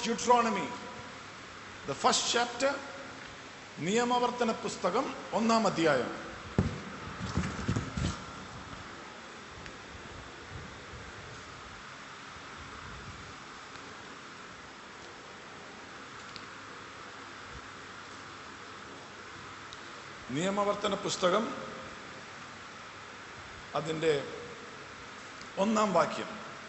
Deuteronomy, the first chapter, നിയമവർത്തന പുസ്തകം ഒന്നാം അധ്യായം നിയമവർത്തന പുസ്തകം അതിൻ്റെ ഒന്നാം വാക്യം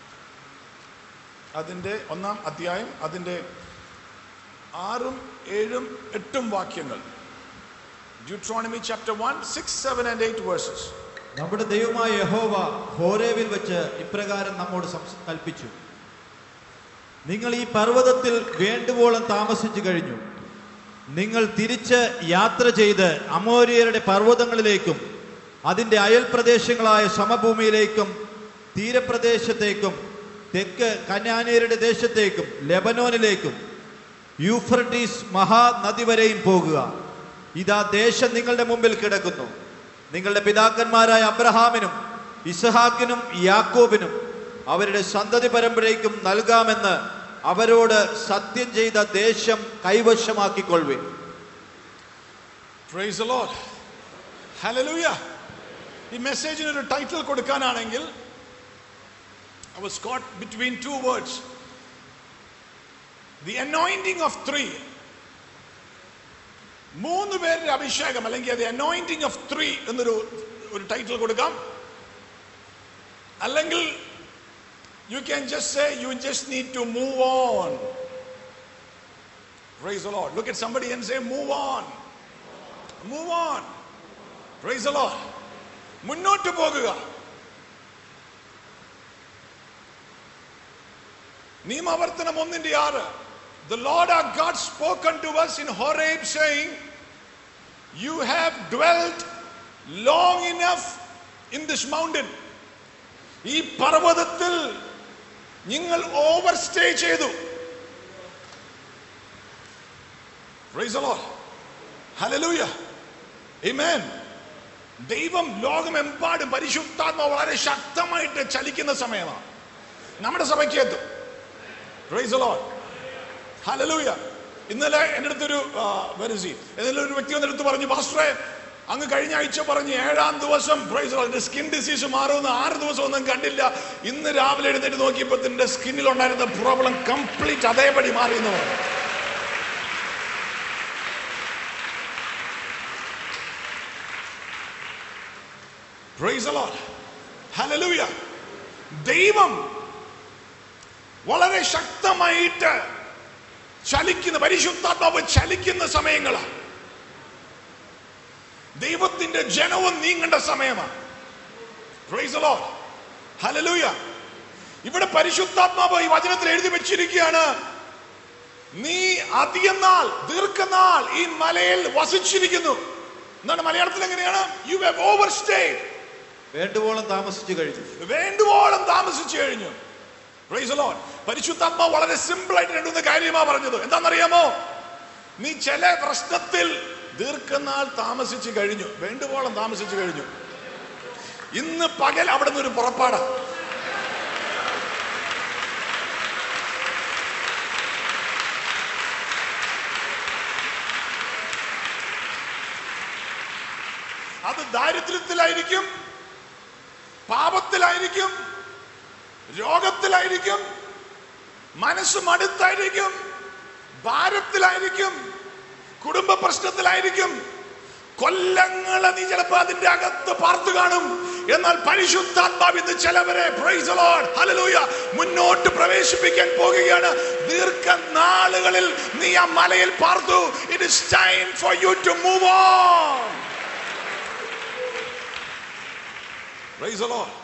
അതിൻ്റെ ഒന്നാം അധ്യായം അതിൻ്റെ ആറും ഏഴും എട്ടും വാക്യങ്ങൾ Deuteronomy chapter 1, 6, 7 and 8 verses. നമ്മുടെ ദൈവമായ യഹോവ ഹോരേവിൽ വെച്ച് ഇപ്രകാരം നമ്മോട് സംസ- കൽപ്പിച്ചു നിങ്ങൾ ഈ പർവ്വതത്തിൽ വേണ്ടുവോളം താമസിച്ചു കഴിഞ്ഞു നിങ്ങൾ തിരിച്ച് യാത്ര ചെയ്ത് അമോരിയരുടെ പർവ്വതങ്ങളിലേക്കും അതിൻ്റെ അയൽ പ്രദേശങ്ങളായ സമഭൂമിയിലേക്കും തീരപ്രദേശത്തേക്കും തെക്ക് കന്യാനിയരുടെ ദേശത്തേക്കും ലെബനോനിലേക്കും യൂഫ്രട്ടീസ് മഹാനദി വരെയും പോകുക ഇതാ ദേശം നിങ്ങളുടെ മുമ്പിൽ കിടക്കുന്നു നിങ്ങളുടെ പിതാക്കന്മാരായ അബ്രഹാമിനും ഇസഹാക്കിനും യാക്കോബിനും അവരുടെ സന്തതി പരമ്പരയ്ക്കും നൽകാമെന്ന് അവരോട് സത്യം ചെയ്ത ദേശം കൈവശമാക്കിക്കൊള്ളുവിൻ Praise the Lord. Hallelujah. ഈ മെസ്സേജിന് ഒരു ടൈറ്റിൽ കൊടുക്കാനാണെങ്കിൽ I was caught between two words. The anointing of three. മൂന്ന് പേരുടെ അഭിഷേകം അല്ലെങ്കിൽ അത് അനോയിന്റിംഗ് ഓഫ് ത്രീ എന്നൊരു ഒരു ടൈറ്റിൽ കൊടുക്കാം അല്ലെങ്കിൽ you can just say you just need to move on Praise the Lord. Look at somebody and say, Move on. Move on. Praise the Lord. മുന്നോട്ട് പോകുക നിയമാവർത്തനം ഒന്നിന്റെ ആറ് The Lord our God spoke unto us in Horeb saying, You have dwelt long enough in this mountain. ഈ പർവ്വതത്തിൽ നിങ്ങൾ over stay ചെയ്തു Praise the Lord. Hallelujah. Amen. ദൈവം ലോകമെമ്പാടും പരിശുദ്ധാത്മ വളരെ ശക്തമായിട്ട് ചലിക്കുന്ന സമയമാണ് നമ്മുടെ സഭയ്ക്കകത്ത് Praise the Lord. Hallelujah. ഇന്നലെ എൻ്റെ അടുത്തൊരു വെരസി ഇന്നലെ ഒരു വ്യക്തി വന്നിട്ട് അടുത്ത് പറഞ്ഞു പാസ്റ്ററെ അങ്ങ് കഴിഞ്ഞ ആഴ്ച പറഞ്ഞു ഏഴാം ദിവസം പ്രൈസ് എന്റെ സ്കിൻ ഡിസീസ് മാറുമെന്ന് ആറ് ദിവസം ഒന്നും കണ്ടില്ല ഇന്ന് രാവിലെ എഴുന്നേറ്റ് നോക്കിയപ്പോൾ എന്റെ സ്കിന്നിൽ ഉണ്ടായിരുന്ന പ്രോബ്ലം കംപ്ലീറ്റ് അതേപടി മാറി എന്ന് പറഞ്ഞു Praise the Lord. Hallelujah. ദൈവം വളരെ ശക്തമായിട്ട് ചലിക്കുന്ന പരിശുദ്ധാത്മാവ് ചലിക്കുന്ന സമയങ്ങളാണ് ദൈവത്തിന്റെ ജനവും നീങ്ങേണ്ട സമയമാണ് Praise the Lord. Hallelujah. ഇവിടെ പരിശുദ്ധാത്മാവ് ഈ വചനത്തിൽ എഴുതി വെച്ചിരിക്കുകയാണ് നീ അധികം നാൾ ദീർഘനാൾ ഈ മലയിൽ വസിച്ചിരിക്കുന്നു എന്താണ് മലയാളത്തിൽ എങ്ങനെയാണ് യു ഹവ് ഓവർ സ്റ്റേഡ് വേണ്ടുവോളം താമസിച്ചു കഴിഞ്ഞു വേണ്ടുവോളം താമസിച്ചു കഴിഞ്ഞു Praise the Lord. പരിശുദ്ധാത്മാവ് വളരെ സിമ്പിൾ ആയിട്ട് രണ്ടുമൂന്ന് കാര്യമാ പറഞ്ഞത് എന്താണെന്നറിയാമോ നീ ചില പ്രശ്നത്തിൽ ദീർഘനാൾ താമസിച്ചു കഴിഞ്ഞു വേണ്ടുവോളം താമസിച്ചു കഴിഞ്ഞു ഇന്ന് പകൽ അവിടെ നിന്ന് ഒരു പുറപ്പാടാ അത് ദാരിദ്ര്യത്തിലായിരിക്കും പാപത്തിലായിരിക്കും രോഗത്തിലായിരിക്കും മനസ്സ് മടുത്തായിരിക്കും ഭാരത്തിലായിരിക്കും കുടുംബ പ്രശ്നത്തിലായിരിക്കും കൊല്ലങ്ങളെ നീ ചിലപ്പോ അതിന്റെ അകത്ത് പാർത്തു കാണും എന്നാൽ പരിശുദ്ധാത്മാവ് ഇന്ന് ചിലവരെ praise the Lord, hallelujah, മുന്നോട്ട് പ്രവേശിപ്പിക്കാൻ പോകുകയാണ് ദീർഘനാളുകളിൽ നീ ആ മലയിൽ പാർത്തു it is time for you to move on Praise the Lord.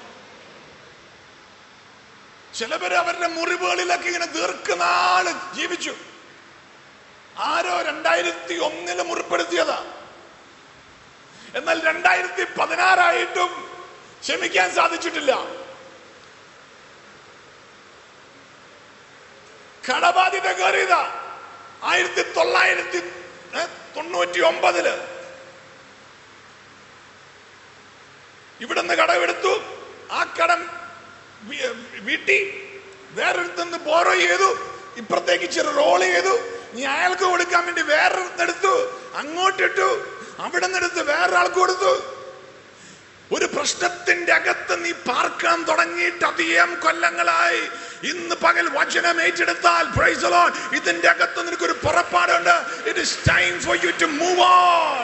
ചിലവര് അവരുടെ മുറിവുകളിലൊക്കെ ഇങ്ങനെ ദീർഘനാള് ജീവിച്ചു ആരോ രണ്ടായിരത്തി ഒന്നില് മുറിപ്പെടുത്തിയതാ എന്നാൽ രണ്ടായിരത്തി പതിനാറായിട്ടും ക്ഷമിക്കാൻ സാധിച്ചിട്ടില്ല കടബാധ്യത കയറിയതാ ആയിരത്തി തൊള്ളായിരത്തി ഏ, തൊണ്ണൂറ്റി ഒമ്പതില് ഇവിടുന്ന് കടമെടുത്തു ആ കടം വീ- വീട്ടി വേറൊരുത്തുനിന്ന് ബോറോ ചെയ്തു ഇപ്പുറത്തേക്ക് ഇച്ചിരി റോൾ ചെയ്തു നീ അയാൾക്ക് കൊടുക്കാൻ വേണ്ടി വേറെ എടുത്തു അങ്ങോട്ടിട്ടു അവിടെ നിന്നെടുത്ത് വേറൊരാൾക്ക് കൊടുത്തു ഒരു പ്രശ്നത്തിന്റെ അകത്ത് നീ പാർക്കാൻ തുടങ്ങിയിട്ട് അധികം കൊല്ലങ്ങളായി ഇന്ന് പകൽ വചനം ഏറ്റെടുത്താൽ praise the Lord, ഇതിന്റെ അകത്ത് നിനക്കൊരു പുറപ്പാടുണ്ട് it is time for you to move on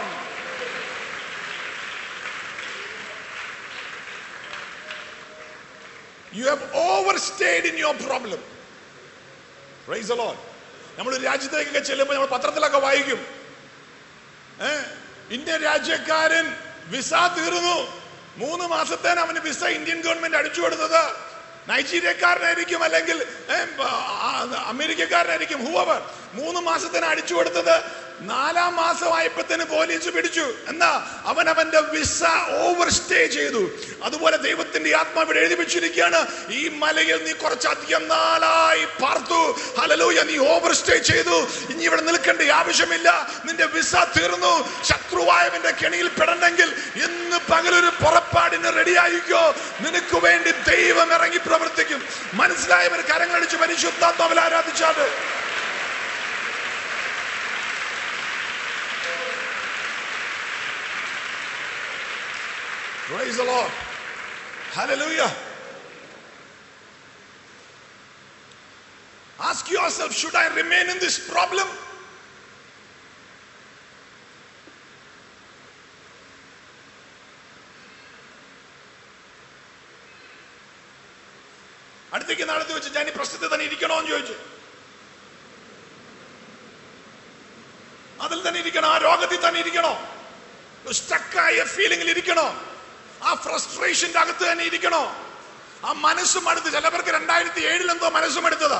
you have over stayed in your problem praise the Lord. നമ്മൾ ഒരു രാജ്യത്തേക്കൊക്കെ ചെല്ലുമ്പോൾ നമ്മൾ പത്രത്തിലൊക്കെ വായിക്കും ഏ? ഇന്ത്യ രാജ്യക്കാരൻ വിസ തീർന്നു മൂന്ന് മാസത്തേന് അവന് വിസ ഇന്ത്യൻ ഗവൺമെന്റ് അടിച്ചു കൊടുത്തത് നൈജീരിയക്കാരനായിരിക്കും അല്ലെങ്കിൽ ഏ, ആ, അമേരിക്കക്കാരനായിരിക്കും ഹൂവർ മൂന്ന് മാസത്തിന് അടിച്ചു കൊടുത്തത് നാലാം മാസമായപ്പോഴത്തേന് പോലീസ് പിടിച്ചു എന്നാ അവൻ അവന്റെ വിസ ഓവർ സ്റ്റേ ചെയ്തു അതുപോലെ ദൈവത്തിന്റെ ആത്മാവ് ഇവിടെ എഴുതി വെച്ചിരിക്കുകയാണ് ഈ മലയിൽ നീ കുറച്ചധികം നാളായി പാർത്തു ഹലലൂയ നീ ഓവർ സ്റ്റേ ചെയ്തു ഇനി ഇവിടെ നിൽക്കേണ്ട ആവശ്യമില്ല നിന്റെ വിസ തീർന്നു ശത്രുവായവന്റെ കെണിയിൽ പെടണമെങ്കിൽ ഇന്ന് പകലൊരു പുറപ്പാടിന് റെഡിയായിക്കോ നിനക്ക് വേണ്ടി ദൈവം ഇറങ്ങി പ്രവർത്തിക്കും മനസ്സിലായവർ കരങ്ങളടിച്ച് പരിശുദ്ധാത്മാവിൽ ആരാധിച്ചാട്ട് Praise the Lord. Hallelujah. Ask yourself, should I remain in this problem? അടുത്തേക്ക് നടത്തി വെച്ച് ഞാൻ ഈ പ്രശ്നത്തിൽ തന്നെ ഇരിക്കണോ എന്ന് ചോദിച്ചു അതിൽ തന്നെ ഇരിക്കണോ ആ രോഗത്തിൽ തന്നെ ഇരിക്കണോ സ്റ്റക്കായ ഫീലിംഗിൽ ഇരിക്കണോ ആ ഫ്രസ്ട്രേഷന്റെ അകത്ത് തന്നെ ഇരിക്കണോ ആ മനസ്സും അടുത്ത് ചിലവർക്ക് രണ്ടായിരത്തി ഏഴിൽ എന്തോ മനസ്സും എടുത്തതാ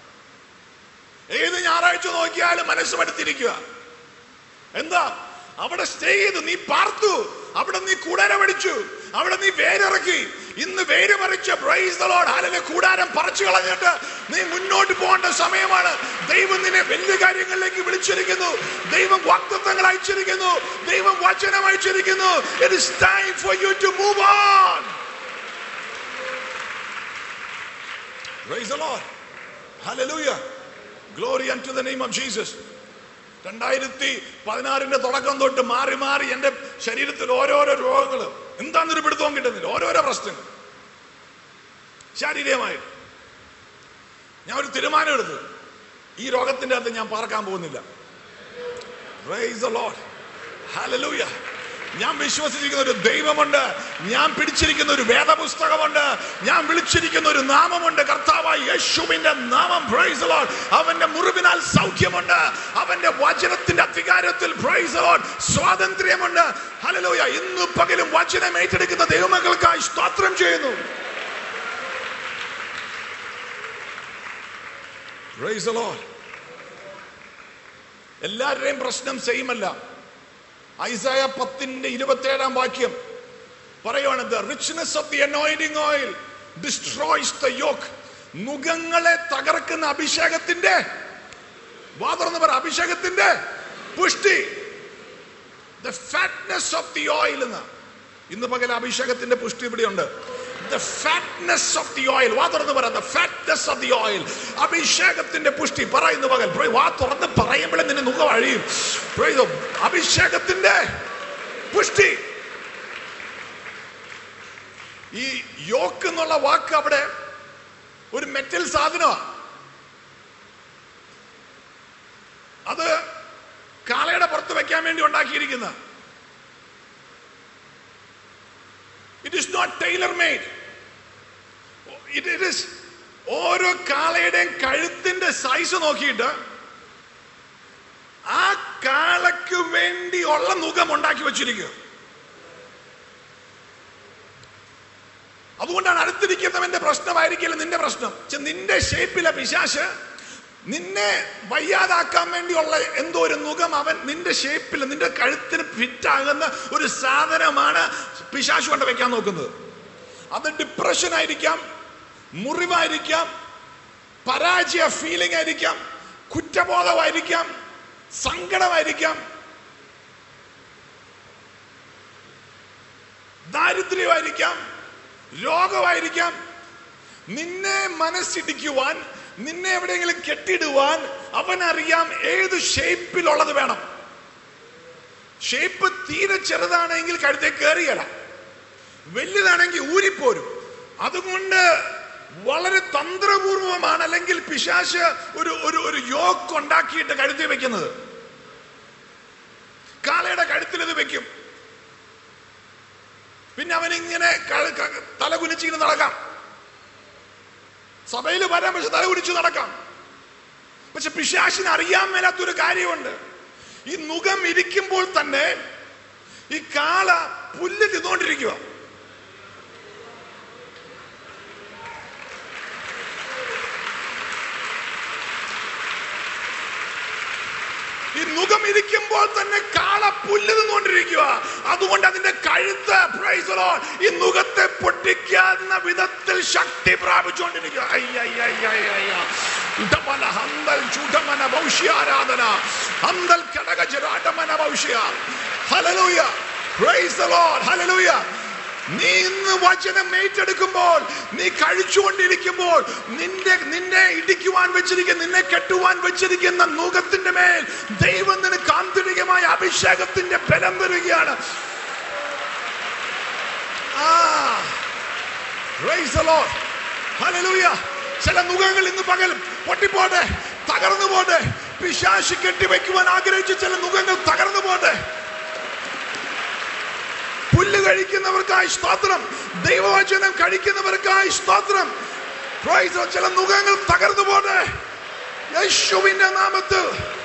ഏത് ഞായറാഴ്ച നോക്കിയാലും മനസ്സും എടുത്തിരിക്കുക എന്താ അവിടെ സ്റ്റേ ചെയ്തു നീ പാർത്തു അവിടെ നീ കൂടാരം അടിച്ചു അവിടെ നീ വേരിറക്കി ഇന്ന് വേര് പറിച്ച് പ്രൈസ് ദ ലോർഡ് ഹാലലെ കൂടാരം പറിച്ചു കളഞ്ഞിട്ട് നീ മുന്നോട്ട് പോകേണ്ട സമയമാണ് ദൈവം നിന്നെ വലിയ കാര്യങ്ങളിലേക്ക് വിളിച്ചിരിക്കുന്നു ദൈവം വാക്തത്വങ്ങൾ അയച്ചിരിക്കുന്നു ദൈവം വചനം അയച്ചിരിക്കുന്നു it is time for you to move on Praise the Lord. Hallelujah. Glory unto the name of Jesus. രണ്ടായിരത്തി പതിനാറിന്റെ തുടക്കം തൊട്ട് മാറി മാറി എന്റെ ശരീരത്തിൽ ഓരോരോ രോഗങ്ങൾ എന്താന്നൊരു പിടുത്തവും കിട്ടുന്നില്ല ഓരോരോ പ്രശ്നങ്ങൾ ശാരീരികമായി ഞാൻ ഒരു തീരുമാനം എടുത്തു ഈ രോഗത്തിന്റെ അകത്ത് ഞാൻ പാർക്കാൻ പോകുന്നില്ല Praise the Lord. Hallelujah. ഞാൻ വിശ്വസിച്ചിരിക്കുന്ന ഒരു ദൈവമുണ്ട് ഞാൻ പിടിച്ചിരിക്കുന്ന ഒരു വേദപുസ്തകമുണ്ട് ഞാൻ വിളിച്ചിരിക്കുന്ന ഒരു നാമമുണ്ട് കർത്താവായ യേശുവിന്റെ നാമം praise the Lord. അവന്റെ മുറിവിനാൽ സൗഖ്യമുണ്ട് അവന്റെ വചനത്തിന്റെ അധികാരത്തിൽ praise the Lord. സ്വാതന്ത്ര്യമുണ്ട് ഹല്ലേലൂയ ഇന്ന് പകലും വചനം ഏറ്റെടുക്കുന്ന ദൈവമക്കൾക്കായി സ്തോത്രം ചെയ്യുന്നു Praise the Lord. എല്ലാവരുടെയും പ്രശ്നം സെയിം അല്ല ഐസായ പത്തിന്റെ ഇരുപത്തേഴാം വാക്യം പറയുവാണ് the richness of the anointing oil destroys the yoke മുഖങ്ങളെ തകർക്കുന്ന അഭിഷേകത്തിന്റെ വാതർന്ന് പറ അഭിഷേകത്തിന്റെ പുഷ്ടി the fatness of the oil എന്ന് ഇന്ന് പകൽ അഭിഷേകത്തിന്റെ പുഷ്ടി ഇവിടെയുണ്ട് the fatness of the oil വാ തുറന്ന് പറ the fatness of the oil അഭിഷേകത്തിന്റെ പുഷ്ടി പറയുന്ന പകൽ Pray, വാ തുറന്ന് പറയുമ്പോഴേ നിന്നെ മുഖ വഴിയും Pray the- അഭിഷേകത്തിന്റെ പുഷ്ടി ഈ യോക്ക് എന്നുള്ള വാക്ക് അവിടെ ഒരു മെറ്റൽ സാധനമാണ് അത് കാളയുടെ പുറത്ത് വെക്കാൻ വേണ്ടി ഉണ്ടാക്കിയിരിക്കുന്ന it is not tailor made it it is ഓരോ കാളയുടെയും കഴുത്തിന്റെ സൈസ് നോക്കിയിട്ട് ആ കാളയ്ക്ക് വേണ്ടിയുള്ള മുഖം ഉണ്ടാക്കി വെച്ചിരിക്കുക അതുകൊണ്ടാണ് അടുത്തിരിക്കുന്നവന്റെ പ്രശ്നമായിരിക്കില്ല നിന്റെ പ്രശ്നം പക്ഷെ നിന്റെ ഷേപ്പിലെ പിശാശ് നിന്നെ വയ്യാതാക്കാൻ വേണ്ടിയുള്ള എന്തോ ഒരു മുഖം അവൻ നിന്റെ ഷേപ്പിൽ നിന്റെ കഴുത്തിന് ഫിറ്റ് ആകുന്ന ഒരു സാധനമാണ് പിശാശ് കൊണ്ട് വെക്കാൻ നോക്കുന്നത് അത് ഡിപ്രഷൻ ആയിരിക്കാം മുറിവായിരിക്കാം പരാജയ ഫീലിംഗ് ആയിരിക്കാം കുറ്റബോധമായിരിക്കാം സങ്കടമായിരിക്കാം ദാരിദ്ര്യമായിരിക്കാം രോഗമായിരിക്കാം നിന്നെ മനസ്സിടിക്കുവാൻ നിന്നെ എവിടെയെങ്കിലും കെട്ടിടുവാൻ അവനറിയാം ഏത് ഷേപ്പിലുള്ളത് വേണം ഷേപ്പ് തീരെ ചെറുതാണെങ്കിൽ കഴുത്തെ കയറിയല്ല വലുതാണെങ്കിൽ ഊരിപ്പോരും അതുകൊണ്ട് വളരെ തന്ത്രപൂർവമാണ് അല്ലെങ്കിൽ പിശാശ് ഒരു ഒരു ഒരു യോക്ക് ഉണ്ടാക്കിയിട്ട് കഴുത്തി വെക്കുന്നത് കാളയുടെ കഴുത്തിൽ ഇത് വെക്കും പിന്നെ അവനിങ്ങനെ ക- ക- തല കുനിച്ചിങ്ങനെ നടക്കാം സഭയിൽ വരാൻ പക്ഷെ തല കുനിച്ച് നടക്കാം പക്ഷെ പിശാശിന് അറിയാൻ മേലാത്തൊരു കാര്യമുണ്ട് ഈ മുഖം ഇരിക്കുമ്പോൾ തന്നെ ഈ കാള പുല്ല് തിന്നുകൊണ്ടിരിക്കുക ഈ മുഖം ഇരിക്കുമ്പോൾ തന്നെ കാള പുല്ല് തിന്നുകൊണ്ടിരിക്കുക അതുകൊണ്ട് അതിന്റെ കഴുത്ത് praise the Lord, ഈ മുഖത്തെ പൊട്ടിക്കാവുന്ന വിധത്തിൽ ശക്തി പ്രാപിച്ചുകൊണ്ടിരിക്കുക അയ്യയ്യയ്യയ്യയ്യ. ഉടമന ഹന്തൽ ചൂടമന ഭൗഷ്യാരാധന ഹന്തൽ കടകജരാടമന ഭൗഷ്യ hallelujah praise the Lord hallelujah നീ ഇന്ന് വചനം ഏറ്റെടുക്കുമ്പോൾ നീ കഴിച്ചുകൊണ്ടിരിക്കുമ്പോൾ നിന്റെ നിന്നെ ഇടിക്കുവാൻ വെച്ചിരിക്കുന്ന നിന്നെ കെട്ടുവാൻ വെച്ചിരിക്കുന്ന മുഖത്തിന്റെ മേൽ ദൈവം നിനക്ക് ആന്തരികമായ അഭിഷേകത്തിന്റെ ബലം തരികയാണ് ആ Praise the Lord. Hallelujah. ചില മുഖങ്ങൾ ഇന്ന് പകൽ പൊട്ടിപ്പോട്ടെ തകർന്നു പോട്ടെ പിശാശി കെട്ടിവെക്കുവാൻ ആഗ്രഹിച്ച ചില മുഖങ്ങൾ തകർന്നു പോട്ടെ പുല്ല് കഴിക്കുന്നവർക്കായി സ്തോത്രം ദൈവവചനം കഴിക്കുന്നവർക്കായി സ്തോത്രം Praise the Lord. ചില മുഖങ്ങൾ തകർന്നു പോട്ടെ യേശുവിന്റെ നാമത്തിൽ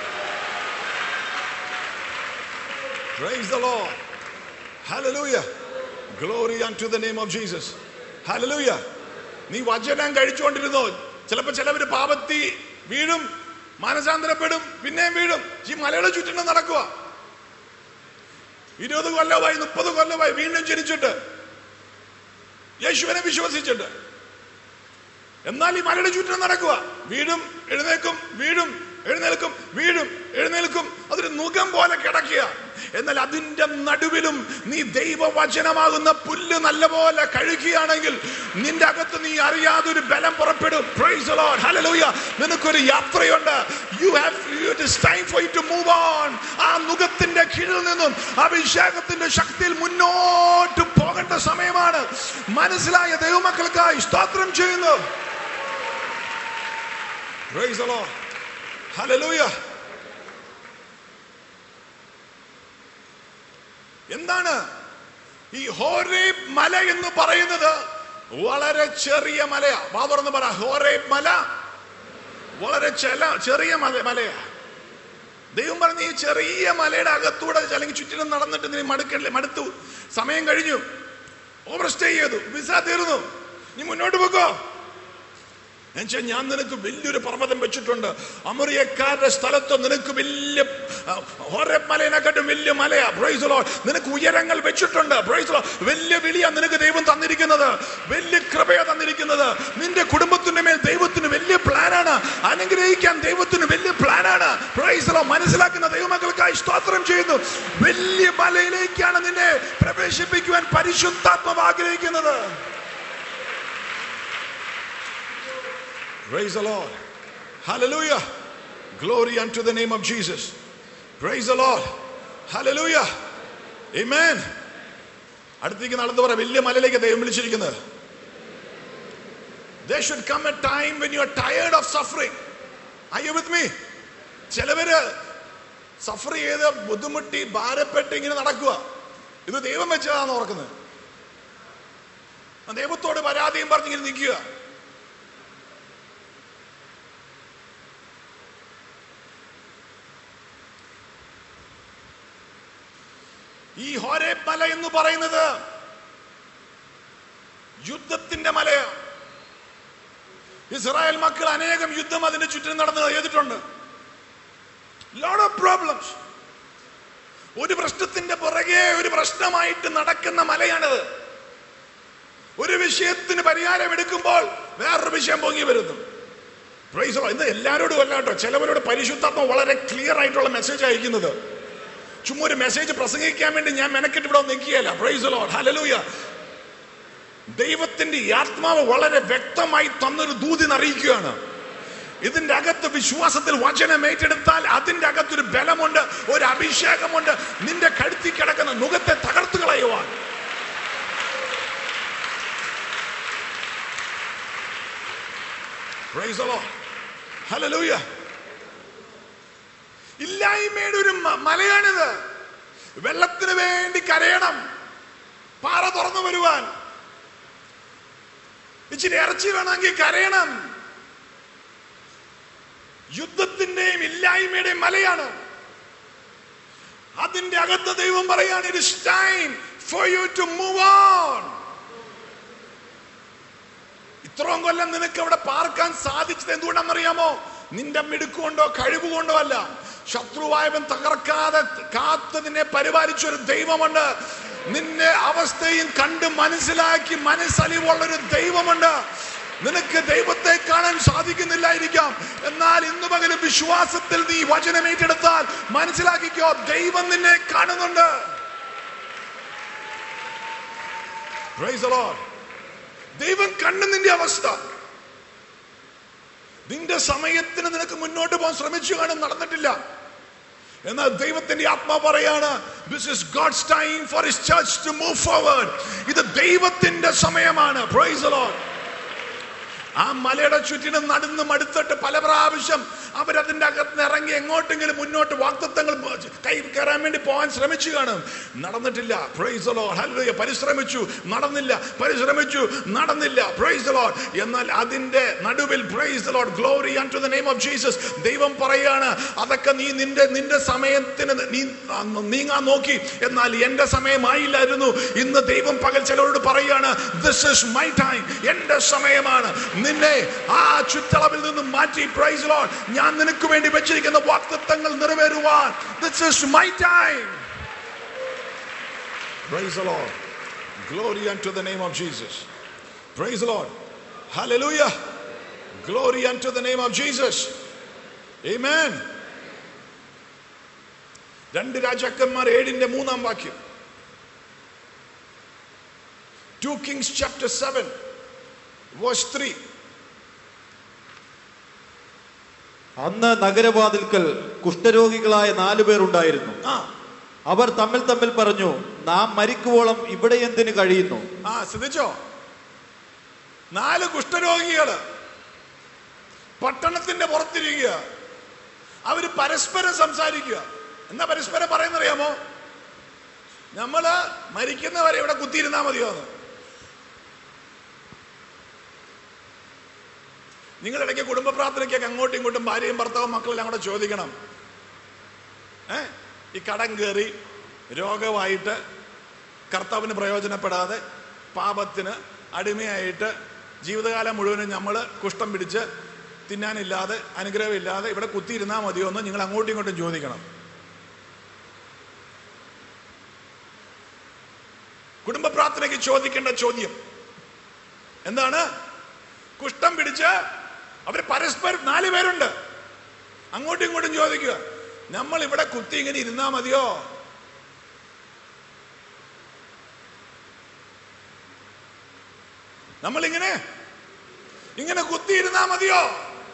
Praise the Lord. Hallelujah. Glory unto the name of Jesus. Hallelujah. നീ വചനം കഴിച്ചുകൊണ്ടിരുന്നോ ചിലപ്പോ ചിലവര് പാപത്തി വീഴും മാനസാന്തരപ്പെടും പിന്നെയും വീഴും ഈ മലയുടെ ചുറ്റിനും നടക്കുക ഇരുപത് കൊല്ലമായി മുപ്പത് കൊല്ലമായി വീണ്ടും ജനിച്ചിട്ട് യേശുവിനെ വിശ്വസിച്ചിട്ട് എന്നാൽ ഈ മലയുടെ ചുറ്റിനും നടക്കുക വീടും എഴുന്നേക്കും വീടും എഴുന്നേൽക്കും വീടും എഴുന്നേൽക്കും അതൊരു മുഖം പോലെ കിടക്കുക എന്നാൽ അതിന്റെ നടുവിലും നീ ദൈവവചനമാകുന്ന പുല്ല് നല്ലപോലെ കഴുകുകയാണെങ്കിൽ നിന്റെ അകത്ത് നീ അറിയാതെ ഒരു ബലം പുറപ്പെടും Praise the Lord. Hallelujah. നിനക്കൊരു യാത്രയുണ്ട് you have it is time for you to move on ആ മുഖത്തിന്റെ കീഴിൽ നിന്നും അഭിഷേകത്തിന്റെ ശക്തിയിൽ മുന്നോട്ട് പോകേണ്ട സമയമാണ് മനസ്സിലായ ദൈവമക്കൾക്കായി സ്തോത്രം ചെയ്യുന്നു Praise the Lord. Hallelujah. എന്താണ് ഈ ഹോരേബ് മല എന്ന് പറയുന്നത് വളരെ ചെറിയ മലയാ വാ തുറന്ന് പറ ഹോരേബ് മല വളരെ ചെല ചെറിയ മല മലയാ ദൈവം പറഞ്ഞ ഈ ചെറിയ മലയുടെ അകത്തൂടെ അല്ലെങ്കിൽ ചുറ്റിനും നടന്നിട്ട് നീ മടുക്കല്ലേ മടുത്തു സമയം കഴിഞ്ഞു ഓവർ സ്റ്റേ ചെയ്തു വിസ തീർന്നു നീ മുന്നോട്ട് പോക്കോ എന്നുവെച്ചാൽ ഞാൻ നിനക്ക് വലിയൊരു പർവ്വതം വെച്ചിട്ടുണ്ട് അമറിയക്കാരുടെ സ്ഥലത്ത് നിനക്ക് വലിയ ഹോരമലയിനെക്കാട്ടും വലിയ മലയാ പ്രൈസ് ലോ നിനക്ക് ഉയരങ്ങൾ വെച്ചിട്ടുണ്ട് പ്രൈസ് ലോ വലിയ വിളിയാ നിനക്ക് ദൈവം തന്നിരിക്കുന്നത് വലിയ കൃപയാ തന്നിരിക്കുന്നത് നിന്റെ കുടുംബത്തിന്റെ മേൽ ദൈവത്തിന് വലിയ പ്ലാനാണ് അനുഗ്രഹിക്കാൻ ദൈവത്തിന് വലിയ പ്ലാനാണ് പ്രൈസ് ലോ മനസ്സിലാക്കുന്ന ദൈവമക്കൾക്കായി സ്തോത്രം ചെയ്യുന്നു വലിയ മലയിലേക്കാണ് നിന്നെ പ്രവേശിപ്പിക്കുവാൻ പരിശുദ്ധാത്മാവ് ആഗ്രഹിക്കുന്നത് Praise the Lord. Hallelujah. Glory unto the name of Jesus. Praise the Lord. Hallelujah. Amen. അടുത്തേക്ക് നടന്നു പറ വലിയ മലയിലേക്ക് ദൈവം വിളിച്ചിരിക്കുന്നത് There should come a time when you are tired of suffering. Are you with me? ചിലവര് സഫർ ചെയ്ത് ബുദ്ധിമുട്ടി ഭാരപ്പെട്ട് ഇങ്ങനെ നടക്കുക ഇത് ദൈവം വെച്ചതാന്ന് ഓർക്കുന്നത് ആ ദൈവത്തോട് പരാതിയും പറഞ്ഞിങ്ങനെ നിൽക്കുക ഈ ഹോരേബ് മല എന്ന് പറയുന്നത് യുദ്ധത്തിന്റെ മലയാണ് ഇസ്രായേൽ മക്കൾ അനേകം യുദ്ധം അതിന്റെ ചുറ്റിനും നടന്ന് ചെയ്തിട്ടുണ്ട് ലോഡ് ഓഫ് പ്രോബ്ലംസ് ഒരു പ്രശ്നത്തിന്റെ പുറകെ ഒരു പ്രശ്നമായിട്ട് നടക്കുന്ന മലയാണിത് ഒരു വിഷയത്തിന് പരിഹാരം എടുക്കുമ്പോൾ വേറൊരു വിഷയം പൊങ്ങി വരുന്നു പ്രൈസ് ഇത് എല്ലാവരോടും അല്ല കേട്ടോ ചിലവരോട് പരിശുദ്ധാത്മ വളരെ ക്ലിയർ ആയിട്ടുള്ള മെസ്സേജ് അയക്കുന്നത് ചുമ്മാ ഒരു മെസ്സേജ് പ്രസംഗിക്കാൻ വേണ്ടി ഞാൻ മെനക്കെട്ട് ഇവിടെ നിൽക്കുകയല്ല പ്രൈസ് ലോഡ് ഹലലൂയ ദൈവത്തിന്റെ ഈ ആത്മാവ് വളരെ വ്യക്തമായി തന്നൊരു ദൂതിന് അറിയിക്കുകയാണ് ഇതിന്റെ അകത്ത് വിശ്വാസത്തിൽ വചനം ഏറ്റെടുത്താൽ അതിന്റെ അകത്തൊരു ബലമുണ്ട് ഒരു അഭിഷേകമുണ്ട് നിന്റെ കഴുത്തി കിടക്കുന്ന മുഖത്തെ തകർത്തു കളയുവാൻ Praise the Lord. Hallelujah. ഇല്ലായ്മയുടെ ഒരു മ- മലയാണിത് വെള്ളത്തിന് വേണ്ടി കരയണം പാറ തുറന്നു വരുവാൻ ഇച്ചിരി ഇറച്ചി വേണമെങ്കിൽ കരയണം യുദ്ധത്തിന്റെയും ഇല്ലായ്മയുടെയും മലയാണ് അതിന്റെ അകത്ത് ദൈവം പറയാണ് it is time for you to move on ഇത്രയും കൊല്ലം നിനക്ക് അവിടെ പാർക്കാൻ സാധിച്ചത് എന്തുകൊണ്ടാണെന്നറിയാമോ നിന്റെ മിടുക്കൊണ്ടോ കഴിവുകൊണ്ടോ അല്ല ശത്രുവായവൻ തകർക്കാതെ കാത്ത് നിന്നെ പരിപാലിച്ച ഒരു ദൈവമുണ്ട് നിന്റെ അവസ്ഥയും കണ്ട് മനസ്സിലാക്കി മനസ്സലിവുള്ള ഒരു ദൈവമുണ്ട് നിനക്ക് ദൈവത്തെ കാണാൻ സാധിക്കുന്നില്ലായിരിക്കാം എന്നാൽ ഇന്നു പകലും വിശ്വാസത്തിൽ നീ വചനം ഏറ്റെടുത്താൽ മനസ്സിലാക്കിക്കോ ദൈവം നിന്നെ കാണുന്നുണ്ട് Praise the Lord. ദൈവം കണ്ണു നിന്റെ അവസ്ഥ നിന്റെ സമയത്തിന് നിനക്ക് മുന്നോട്ട് പോകാൻ ശ്രമിച്ചു കാണും നടന്നിട്ടില്ല എന്നാൽ ദൈവത്തിന്റെ ആത്മാ പറയാണ് this is God's time for his church to move forward ഇത് ദൈവത്തിന്റെ സമയമാണ് പ്രൈസ് the Lord ആ മലയുടെ ചുറ്റിനും നടന്ന് മടുത്തിട്ട് പല പ്രാവശ്യം അവരതിന്റെ അകത്ത് ഇറങ്ങി എങ്ങോട്ടെങ്കിലും മുന്നോട്ട് വാക്തത്വങ്ങൾ കൈ കയറാൻ വേണ്ടി പോകാൻ ശ്രമിച്ചു കാണും നടന്നിട്ടില്ല പ്രൈസ് ലോ ഹല്ലേലൂയ പരിശ്രമിച്ചു നടന്നില്ല പരിശ്രമിച്ചു നടന്നില്ല പ്രൈസ് ലോ എന്നാൽ അതിന്റെ നടുവിൽ praise Lord glory to the name of Jesus ദൈവം പറയാണ് അതൊക്കെ നീ നിന്റെ നിന്റെ സമയത്തിന് നീ നീങ്ങാൻ നോക്കി എന്നാൽ എന്റെ സമയമായില്ലായിരുന്നു ഇന്ന് ദൈവം പകൽ ചിലരോട് പറയാണ് ദിസ് ഇസ് മൈ ടൈം എന്റെ സമയമാണ് നിന്നെ ആ ചുറ്റളവിൽ നിന്നും മാറ്റി പ്രൈസ് ലോഡ് ഞാൻ നിനക്ക് വേണ്ടി വെച്ചിരിക്കുന്ന വാക്തത്വങ്ങൾ നിറവേറുവാൻ this is my time praise the Lord glory unto the name of Jesus praise the Lord hallelujah glory unto the name of Jesus amen രണ്ട് രാജാക്കന്മാർ ഏഴിന്റെ മൂന്നാം വാക്യം two kings chapter seven verse three അന്ന് നഗരവാതിൽക്കൽ കുഷ്ഠരോഗികളായ നാലു പേർ ഉണ്ടായിരുന്നു ആ അവർ തമ്മിൽ തമ്മിൽ പറഞ്ഞു നാം മരിക്കുവോളം ഇവിടെ എന്തിന് കഴിയുന്നു ആ ശ്രദ്ധിച്ചോ നാല് കുഷ്ഠരോഗികള് പട്ടണത്തിന്റെ പുറത്തിരിക്കുക അവര് പരസ്പരം സംസാരിക്കുക എന്താ പരസ്പരം പറയുന്നറിയാമോ നമ്മള് മരിക്കുന്നവരെ ഇവിടെ കുത്തിയിരുന്നാ മതിയോ എന്ന് നിങ്ങളിടയ്ക്ക് കുടുംബ പ്രാർത്ഥനയ്ക്കൊക്കെ അങ്ങോട്ടും ഇങ്ങോട്ടും ഭാര്യയും ഭർത്താവും മക്കളെല്ലാം കൂടെ ചോദിക്കണം ഏ ഈ കടം കയറി രോഗമായിട്ട് കർത്താവിന് പ്രയോജനപ്പെടാതെ പാപത്തിന് അടിമയായിട്ട് ജീവിതകാലം മുഴുവനും നമ്മൾ കുഷ്ഠം പിടിച്ച് തിന്നാനില്ലാതെ അനുഗ്രഹമില്ലാതെ ഇവിടെ കുത്തിയിരുന്നാൽ മതിയോ എന്ന് നിങ്ങൾ അങ്ങോട്ടും ഇങ്ങോട്ടും ചോദിക്കണം കുടുംബ പ്രാർത്ഥനയ്ക്ക് ചോദിക്കേണ്ട ചോദ്യം എന്താണ് കുഷ്ഠം പിടിച്ച് അവര് പരസ്പരം നാല് പേരുണ്ട് അങ്ങോട്ടും ഇങ്ങോട്ടും ചോദിക്കുക നമ്മൾ ഇവിടെ കുത്തി ഇങ്ങനെ ഇരുന്നാ മതിയോ നമ്മൾ ഇങ്ങനെ ഇങ്ങനെ കുത്തി ഇരുന്നാ മതിയോ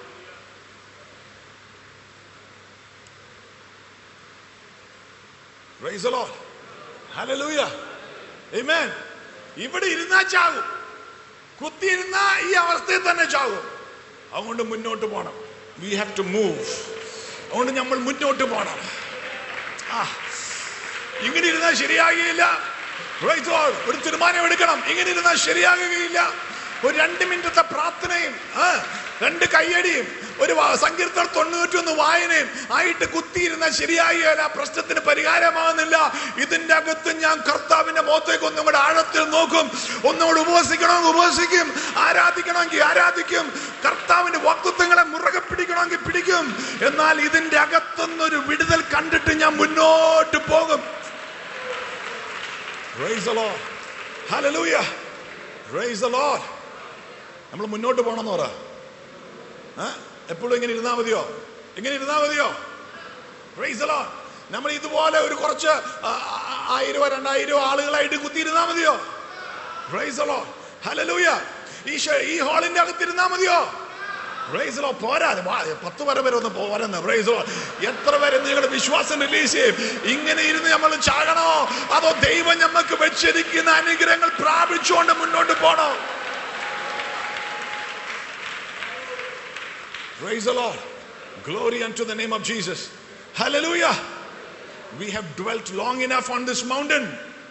Praise the Lord. Hallelujah. Amen. ഇവിടെ ഇരുന്നാ ചാകും കുത്തിയിരുന്ന ഈ അവസ്ഥയിൽ തന്നെ ചാകും അതുകൊണ്ട് മുന്നോട്ട് പോകണം വി ഹാവ് ടു മൂവ് അതുകൊണ്ട് നമ്മൾ മുന്നോട്ട് പോകണം ആ ഇങ്ങനെ ഇരുന്നാൽ ശരിയാകുകയില്ല Praise the Lord. ഒരു തീരുമാനം എടുക്കണം ഇങ്ങനെ ഇരുന്നാൽ ശരിയാകുകയില്ല ഒരു രണ്ട് മിനിറ്റത്തെ പ്രാർത്ഥനയും ആ, രണ്ട് കയ്യടിയും ഒരു വാ- സങ്കീർത്തനം തൊണ്ണൂറ്റൊന്ന് വായനയും ആയിട്ട് കുത്തിയിരുന്ന ശരിയാകുകയില്ല പ്രശ്നത്തിന് പരിഹാരമാകുന്നില്ല ഇതിന്റെ അകത്ത് ഞാൻ കർത്താവിന്റെ മുഖത്തേക്ക് ഒന്നും കൂടെ ആഴത്തിൽ നോക്കും ഒന്നുകൂടെ ഉപവസിക്കണമെങ്കിൽ ഉപവസിക്കും ആരാധിക്കണമെങ്കിൽ ആരാധിക്കും കർത്താവിന്റെ വക്തത്വങ്ങളെ മുറുകെ പിടിക്കണമെങ്കിൽ പിടിക്കും എന്നാൽ ഇതിന്റെ അകത്തുനിന്നൊരു വിടുതൽ കണ്ടിട്ട് ഞാൻ മുന്നോട്ട് പോകും Praise the Lord. Hallelujah. Praise the Lord. നമ്മൾ മുന്നോട്ട് പോകണമെന്ന് പറ ഏ? എപ്പോഴും ഇങ്ങനെ ഇരുന്നാ മതിയോ ഇങ്ങനെ ഇരുന്നാ മതിയോ Praise the Lord. നമ്മൾ ഇതുപോലെ ഒരു കുറച്ച് ആ, ആ, ആയിരോ രണ്ടായിരോ ആളുകളായിട്ട് കുത്തിയിരുന്നാ മതിയോ Praise the Lord. Hallelujah. ഈ ഷ- ഈ ഹാളിന്റെ അകത്തിരുന്നാ മതിയോ Praise the Lord. പോരാ വാ, പത്ത് വരെ വരെ ഒന്ന് പോരുന്ന പ്രൈസോ എത്ര പേര് നിങ്ങളുടെ വിശ്വാസം റിലീസ് ചെയ്യും ഇങ്ങനെ ഇരുന്ന് നമ്മൾ ചാകണോ അതോ ദൈവം നമുക്ക് വെച്ചിരിക്കുന്ന അനുഗ്രഹങ്ങൾ പ്രാപിച്ചുകൊണ്ട് മുന്നോട്ട് പോണോ Praise the Lord. Glory unto the name of Jesus. Hallelujah. We have dwelt long enough on this mountain.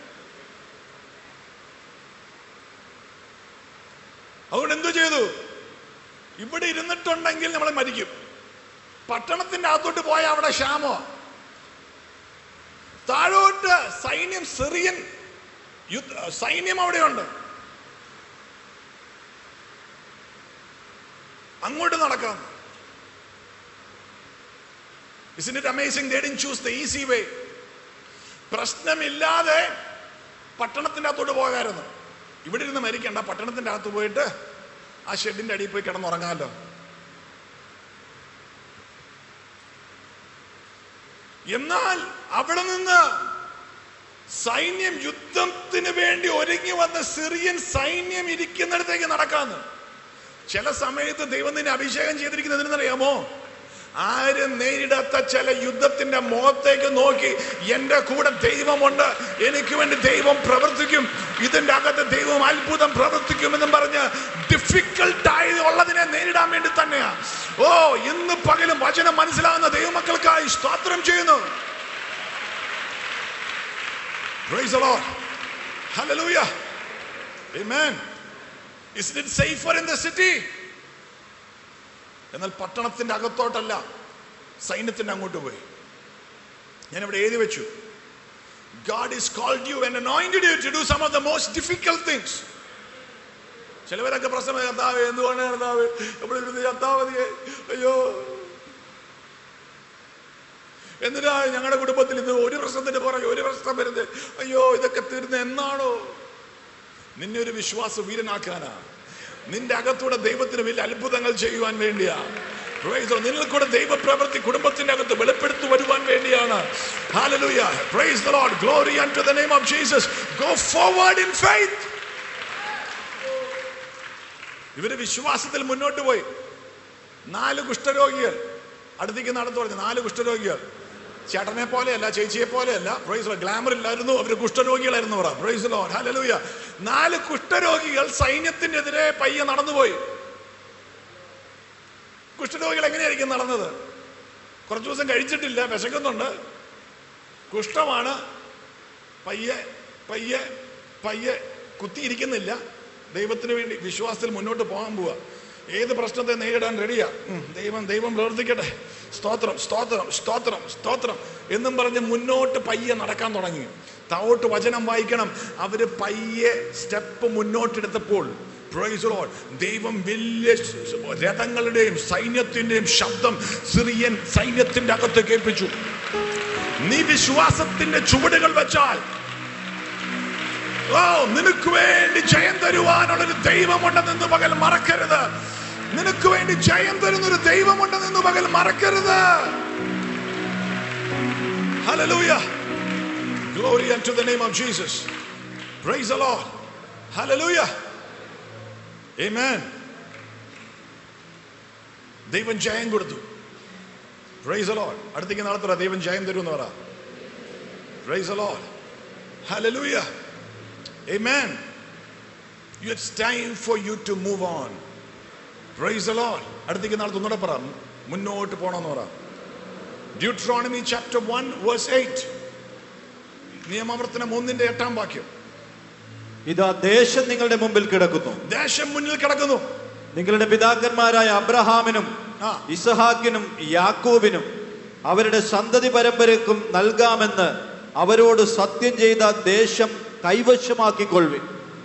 അതുകൊണ്ട് എന്തു ചെയ്തു ഇവിടെ ഇരുന്നിട്ടുണ്ടെങ്കിൽ നമ്മൾ മരിക്കും പട്ടണത്തിന്റെ അകത്തോട്ട് പോയാൽ അവിടെ ക്ഷാമോ താഴോട്ട് സൈന്യം സിറിയൻ യുദ്ധ സൈന്യം അവിടെയുണ്ട് അങ്ങോട്ട് നടക്കാം Isn't it amazing they didn't choose the easy way? പ്രശ്നമില്ലാതെ പട്ടണത്തിന്റെ അകത്തോട്ട് പോകാമായിരുന്നു ഇവിടെ ഇരുന്ന് മരിക്കണ്ട പട്ടണത്തിന്റെ അകത്ത് പോയിട്ട് ആ ഷെഡിന്റെ അടിയിൽ പോയി കിടന്നുറങ്ങാമല്ലോ എന്നാൽ അവിടെ നിന്ന് സൈന്യം യുദ്ധത്തിന് വേണ്ടി ഒരുങ്ങി വന്ന സിറിയൻ സൈന്യം ഇരിക്കുന്നിടത്തേക്ക് നടക്കാന്ന് ചില സമയത്ത് ദൈവം നിന്നെ അഭിഷേകം ചെയ്തിരിക്കുന്നത് എന്തിനെന്നറിയാമോ ആരും നേരിടാത്ത ചില യുദ്ധത്തിന്റെ മുഖത്തേക്ക് നോക്കി എന്റെ കൂടെ ദൈവമുണ്ട് എനിക്ക് വേണ്ടി ദൈവം പ്രവർത്തിക്കും ഇതിന്റെ അകത്ത് ദൈവം അത്ഭുതം പ്രവർത്തിക്കുമെന്നും പറഞ്ഞ് ഡിഫിക്കൽട്ടായി ഉള്ളതിനെ നേരിടാൻ വേണ്ടി തന്നെയാ ഓ ഇന്ന് പകലും വചനം മനസ്സിലാകുന്ന ദൈവമക്കൾക്കായി സ്തോത്രം ചെയ്യുന്നു Praise the Lord. Hallelujah. Amen. Isn't it safer in the city? എന്നാൽ പട്ടണത്തിന്റെ അകത്തോട്ടല്ല സൈന്യത്തിന്റെ അങ്ങോട്ട് പോയി ഞാൻ ഇവിടെ എഴുതി വെച്ചു God is called you and anointed you to do some of the most difficult things. ചിലവരൊക്കെ പ്രശ്നം കർത്താവ് എന്തുകൊണ്ട് കർത്താവ് എവിടെ ഇരുന്ന് കർത്താവതിയെ അയ്യോ എന്തിനാ ഞങ്ങളുടെ കുടുംബത്തിൽ ഇത് ഒരു പ്രശ്നത്തിന്റെ പുറകെ ഒരു പ്രശ്നം വരുന്നത് അയ്യോ ഇതൊക്കെ തീർന്ന എന്നാണോ നിന്നെ ഒരു വിശ്വാസ വീരനാക്കാനാ നിന്റെ അകത്തൂടെ ദൈവത്തിന് വലിയ അത്ഭുതങ്ങൾ ചെയ്യുവാൻ വേണ്ടിയാ Praise the Lord. നിന്നിൽ കൂടെ ദൈവപ്രവൃത്തി കുടുംബത്തിന്റെ അകത്ത് വെളിപ്പെടുത്തു വരുവാൻ വേണ്ടിയാണ് Hallelujah. Praise the Lord. Glory unto the name of Jesus. Go forward in faith. ഇവര് വിശ്വാസത്തിൽ മുന്നോട്ട് പോയി നാല് കുഷ്ഠരോഗികൾ അടുത്തേക്ക് നടന്നു പറഞ്ഞു നാല് കുഷ്ഠരോഗികൾ ചേട്ടനെ പോലെയല്ല ചേച്ചിയെ പോലെയല്ല പ്രൈസ് ഗ്ലാമർ ഇല്ലായിരുന്നു അവർ കുഷ്ഠരോഗികളായിരുന്നു പറ പ്രൈസ് ലോ ഹല്ലേലൂയ നാല് കുഷ്ഠരോഗികൾ സൈന്യത്തിനെതിരെ പയ്യെ നടന്നുപോയി കുഷ്ഠരോഗികൾ എങ്ങനെയായിരിക്കും നടന്നത് കുറച്ചു ദിവസം കഴിച്ചിട്ടില്ല വിശക്കുന്നുണ്ട് കുഷ്ഠമാണ് പയ്യെ പയ്യെ പയ്യെ കുത്തിയിരിക്കുന്നില്ല ദൈവത്തിന് വേണ്ടി വിശ്വാസത്തിൽ മുന്നോട്ട് പോകാൻ പോവുക ഏത് പ്രശ്നത്തെ നേരിടാൻ റെഡിയാ ഉം, ദൈവം ദൈവം പ്രവർത്തിക്കട്ടെ സ്തോത്രം സ്തോത്രം സ്തോത്രം സ്തോത്രം എന്നും പറഞ്ഞ് മുന്നോട്ട് പയ്യെ നടക്കാൻ തുടങ്ങി താവോട്ട് വചനം വായിക്കണം അവര് പയ്യെ സ്റ്റെപ്പ് മുന്നോട്ടെടുത്തപ്പോൾ Praise the Lord. ദൈവം വലിയ രഥങ്ങളുടെയും സൈന്യത്തിന്റെയും ശബ്ദം സിറിയൻ സൈന്യത്തിന്റെ അകത്ത് കേൾപ്പിച്ചു നീ വിശ്വാസത്തിന്റെ ചുവടുകൾ വെച്ചാൽ ഓ നിനക്ക് വേണ്ടി ജയം തരുവാനുള്ളൊരു ദൈവമുണ്ടെന്ന് പകൽ മറക്കരുത് നിനക്ക് വേണ്ടി ജയം തരുന്ന ഒരു ദൈവമുണ്ടെന്ന് പകൽ മറക്കരുത് Hallelujah. Glory unto the name of Jesus. Praise the Lord. Hallelujah. Amen. ദൈവം ജയം കൊടുത്തു പ്രൈസ് ലോഡ് അടുത്തേക്ക് നടത്തുക ദൈവം ജയം തരും എന്ന് പറ praise lord hallelujah Amen. It's time for you to move on. Praise the Lord. അടുത്തേക്ക് നാളെ ഒന്നുകൂടെ പറ മുന്നോട്ട് പോണമെന്ന് പറ Deuteronomy chapter one verse eight നിയമാവർത്തനം ഒന്നിന്റെ എട്ടാം വാക്യം ഇതാ ദേശം നിങ്ങളുടെ മുമ്പിൽ കിടക്കുന്നു ദേശം മുന്നിൽ കിടക്കുന്നു നിങ്ങളുടെ പിതാക്കന്മാരായ അബ്രഹാമിനും ആ. ഇസഹാക്കിനും യാക്കോബിനും അവരുടെ സന്തതി പരമ്പരക്കും നൽകാമെന്ന് അവരോട് സത്യം ചെയ്ത ദേശം കൈവശമാക്കിക്കൊള്ളുവിൻ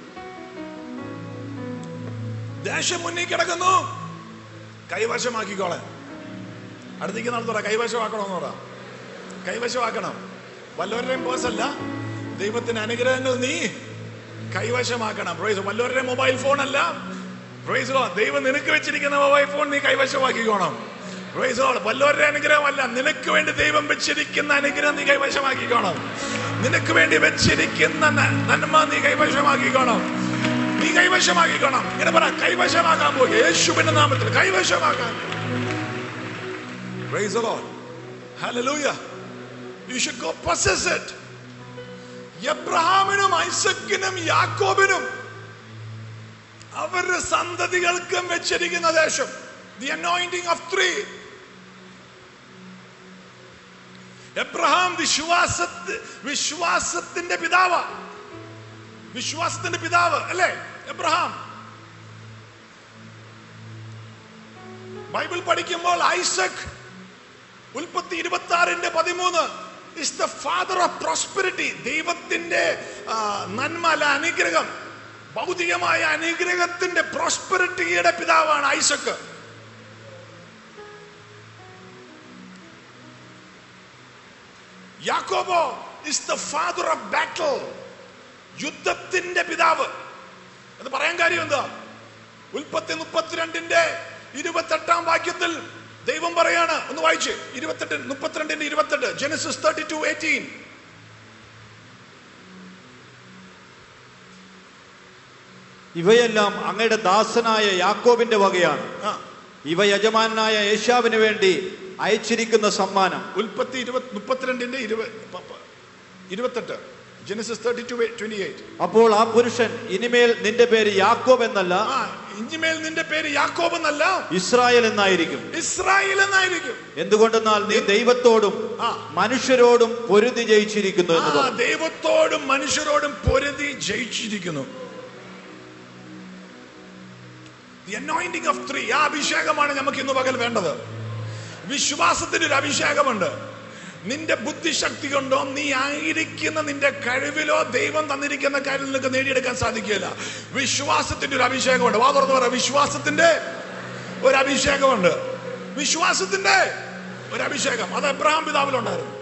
ദേശം മുന്നിൽ കിടക്കുന്നു കൈവശമാക്കിക്കോളെ അടുത്തേക്ക് നടത്തറ കൈവശമാക്കണമെന്ന് പറ കൈവശമാക്കണം വല്ലവരുടെയും പേഴ്സല്ല ദൈവത്തിന്റെ അനുഗ്രഹങ്ങൾ നീ കൈവശമാക്കണം പ്രൈസ് വല്ലവരുടെയും മൊബൈൽ ഫോൺ അല്ല പ്രൈസ് ദൈവം നിനക്ക് വെച്ചിരിക്കുന്ന മൊബൈൽ ഫോൺ നീ കൈവശമാക്കിക്കോണം പ്രൈസ് വല്ലവരുടെ അനുഗ്രഹമല്ല നിനക്ക് വേണ്ടി ദൈവം വെച്ചിരിക്കുന്ന അനുഗ്രഹം നീ കൈവശമാക്കിക്കോണം നിനക്ക് വേണ്ടി വെച്ചിരിക്കുന്ന ന- നന്മ നീ കൈവശമാക്കിക്കോണം നീ കൈവശമാക്കിക്കണം ഇങ്ങനെ പറ കൈവശമാക്കാൻ പോകുക യേശുവിന്റെ നാമത്തിൽ കൈവശമാക്കാൻ Praise the Lord. Hallelujah. You should go possess it. എബ്രഹാമിനും ഐസക്കിനും യാക്കോബിനും അവരുടെ സന്തതികൾക്കും വെച്ചിരിക്കുന്ന ദേശം the anointing of three Abraham വിശ്വാസത്തി വിശ്വാസത്തിന്റെ പിതാവ് വിശ്വാസത്തിന്റെ പിതാവ് അല്ലേ എബ്രഹാം ബൈബിൾ പഠിക്കുമ്പോൾ ഐസക് ഉൽപ്പത്തി ഇരുപത്തി ആറിന്റെ പതിമൂന്ന് is the father of prosperity ദൈവത്തിന്റെ ആ, നന്മ അല്ല അനുഗ്രഹം ഭൗതികമായ അനുഗ്രഹത്തിന്റെ പ്രോസ്പെരിറ്റിയുടെ പിതാവാണ് ഐസക്ക് യാക്കോബോ is the father of battle യുദ്ധത്തിന്റെ പിതാവ് എന്ന് പറയാൻ കാര്യം എന്താ ഉൽപ്പത്തി മുപ്പത്തിരണ്ടിന്റെ ഇരുപത്തെട്ടാം വാക്യത്തിൽ ദൈവം പറയാണ് ഒന്ന് വായിച്ച് ഇരുപത്തെട്ട് മുപ്പത്തിരണ്ടിന്റെ ഇരുപത്തെട്ട് ജെനസിസ് തേർട്ടി ടു എയ്റ്റീൻ ഇവയെല്ലാം അങ്ങയുടെ ദാസനായ യാക്കോബിന്റെ വകയാണ് ഇവ യജമാനായ യേശാവിന് വേണ്ടി അയച്ചിരിക്കുന്ന സമ്മാനം ഉൽപ്പത്തി ഇരുപത് മുപ്പത്തിരണ്ടിന്റെ ഇരുപത് പ- പ- ഇരുപത്തെട്ട് Genesis thirty two twenty eight അപ്പോൾ ആ പുരുഷൻ ഇനിമേൽ നിന്റെ പേര് യാക്കോബ് എന്നല്ല ആ ഇനിമേൽ നിന്റെ പേര് യാക്കോബ് എന്നല്ല ഇസ്രായേൽ എന്നായിരിക്കും ഇസ്രായേൽ എന്നായിരിക്കും എന്തുകൊണ്ടെന്നാൽ നീ ദൈവത്തോടും ആ. മനുഷ്യരോടും പൊരുതി ജയിച്ചിരിക്കുന്നു എന്ന് ആ പറഞ്ഞു ദൈവത്തോടും മനുഷ്യരോടും പൊരുതി ജയിച്ചിരിക്കുന്നു The anointing of three ആ അഭിഷേകമാണ് നമുക്ക് ഇന്ന് പകൽ വേണ്ടത് വിശ്വാസത്തിന്റെ ഒരു അഭിഷേകമുണ്ട് നിന്റെ ബുദ്ധിശക്തി കൊണ്ടോ നീ ആയിരിക്കുന്ന നിന്റെ കഴിവിലോ ദൈവം തന്നിരിക്കുന്ന കാര്യം നിനക്ക് നേടിയെടുക്കാൻ സാധിക്കില്ല വിശ്വാസത്തിന്റെ ഒരു അഭിഷേകമുണ്ട് വാ തുറന്ന് പറ വിശ്വാസത്തിന്റെ ഒരു അഭിഷേകമുണ്ട് വിശ്വാസത്തിന്റെ ഒരു അഭിഷേകം അത് എബ്രഹാം പിതാവിലുണ്ടായിരുന്നു